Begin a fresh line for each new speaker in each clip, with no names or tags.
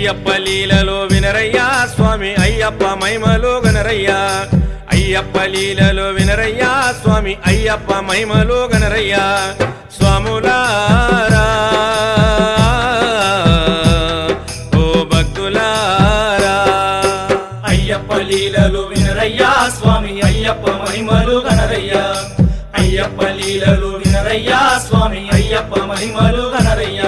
అయ్యప్ప లీలలో వినరయ్యా స్వామి అయ్యప్ప మహిమలో గనరయ్యా అయ్యప్ప లీలలో వినరయ్యా స్వామి అయ్యప్ప మహిమలో గనరయ్యా స్వాములారా ఓ భక్తులారా
అయ్యప్ప లీలలు వినరయ్యా స్వామి అయ్యప్ప మహిమలు గనరయ్యా అయ్యప్ప లీలలు వినరయ్యా స్వామి అయ్యప్ప మహిమలు గనరయ్యా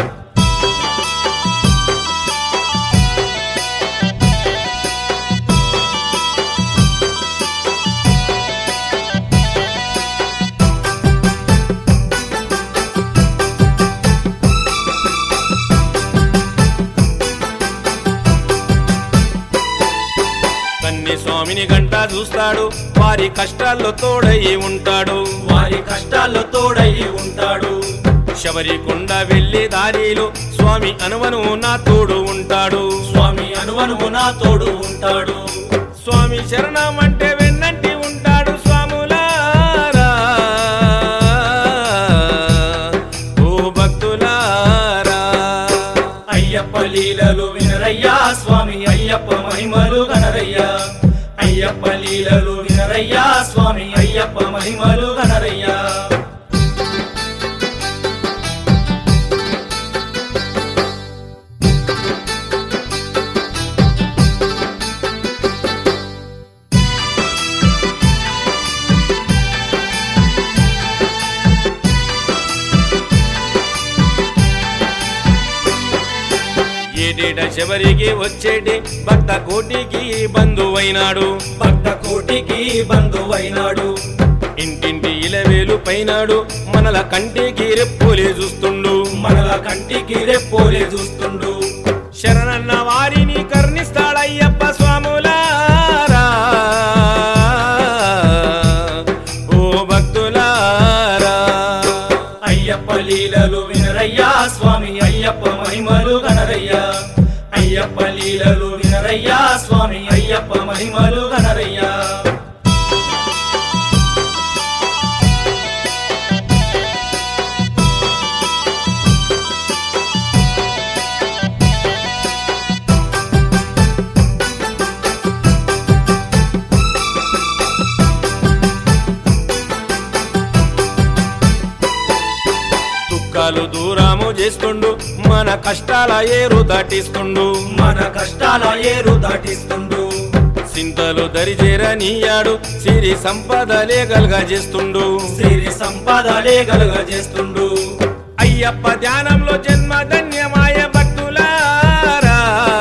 కన్ని స్వామిని గంట చూస్తాడు వారి కష్టాల్లో తోడయి ఉంటాడు
వారి కష్టాల్లో తోడయి ఉంటాడు
శబరి కొండ వెళ్ళే దారిలో స్వామి అనువను నా తోడు ఉంటాడు
స్వామి అనువనువు నా తోడు ఉంటాడు
స్వామి శరణం అంటే వెన్నంటి ఉంటాడు స్వాములారా ఓ భక్తులారా
అయ్యప్ప లీలలు వినరయ్యా స్వామి అయ్యప్ప మహిమలు గనరయ్యా అయ్యప్ప లీలలు వినరయ్యా స్వామి అయ్యప్ప మహిమలు గనరయ్యా
ఏడేట శబరికి వచ్చేటి భక్త కోటికి బంధువైనాడు
భక్త కోటికి బంధువైనాడు
ఇంటింటి ఇలవేలు పైనాడు మనల కంటికి రెప్పులే చూస్తుండు
మనల కంటికి రెప్పోలే చూస్తుండు
శరణన్న వారిని కర్ణిస్తాడయ్యప్ప స్వాములారా ఓ భక్తులారా
అయ్యప్ప లీలలు వినరయ్యా స్వామి అయ్యప్ప మహిమలు గనరయ్యా అయ్యప్ప లీలలు వినరయ్యా స్వామి అయ్యప్ప మహిమలు గనరయ్యా
దుఃఖాలు దూరము చేస్తుండు మన కష్టాల ఏరు దాటిస్తుండు
మన కష్టాల ఏరు దాటిస్తుండు
సింతలు దరిచేరనీయాడు సిరి సంపదలే గల్గా చేస్తుండు
సిరి సంపదలే కలుగజేస్తుండు
అయ్యప్ప ధ్యానంలో జన్మ ధన్యమాయ భక్తులారా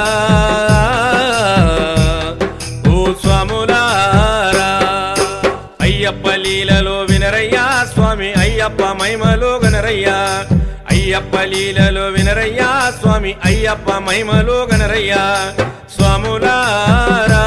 ఓ స్వాములారా అయ్యప్ప లీలలో వినరయ్యా స్వామి అయ్యప్ప మహిమలో గనరయ్యా అయ్యప్ప లీలలో వినరయ్యా స్వామి అయ్యప్ప మహిమలో గనరయ్యా స్వాములారా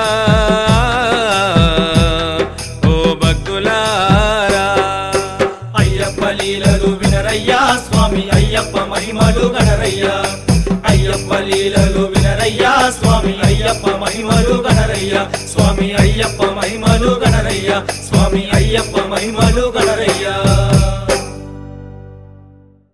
ఓ భక్తులారా
అయ్యప్ప లీలలు వినరయ్యా స్వామి అయ్యప్ప మహిమలు గనరయ్యా అయ్యప్ప లీలలు వినరయ్యా స్వామి అయ్యప్ప మహిమలు గనరయ్యా స్వామి అయ్యప్ప మహిమలు గనరయ్యా స్వామి అయ్యప్ప మహిమలు గనరయ్యా